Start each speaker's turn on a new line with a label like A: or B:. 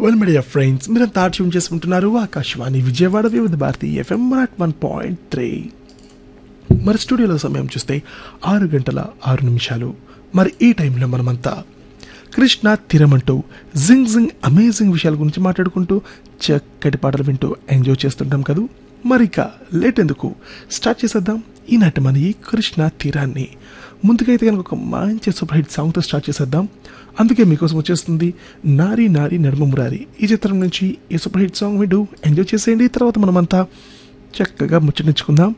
A: well media friends మీరంతా tune చేసుకుంటున్నారు Akashvani Vijayawada Vividh Bharati FM nought one point three మరి స్టూడియోలో సమయం చూస్తే ఆరు గంటల ఆరు నిమిషాలు మరి ఈ టైంలో మనమంతా కృష్ణ తీరమంటూ జింగ్ జింగ్ అమేజింగ్ విషయాల గురించి మాట్లాడుకుంటూ చక్కటి పాటలు వింటూ ఎంజాయ్ చేస్తుంటాం కదూ మరి ఇక లేట్ ఎందుకు స్టార్ట్ చేసేద్దాం ఈనాటి మన ఈ కృష్ణ తీరాన్ని ముందుకైతే కనుక ఒక మంచి సూపర్ హిట్ సాంగ్తో స్టార్ట్ చేసేద్దాం అందుకే మీకోసం వచ్చేస్తుంది నారీ నారీ నడుమ మురారి ఈ చిత్రం నుంచి ఈ సూపర్ హిట్ సాంగ్ వింటూ ఎంజాయ్ చేసేయండి తర్వాత మనమంతా చక్కగా ముచ్చటించుకుందాం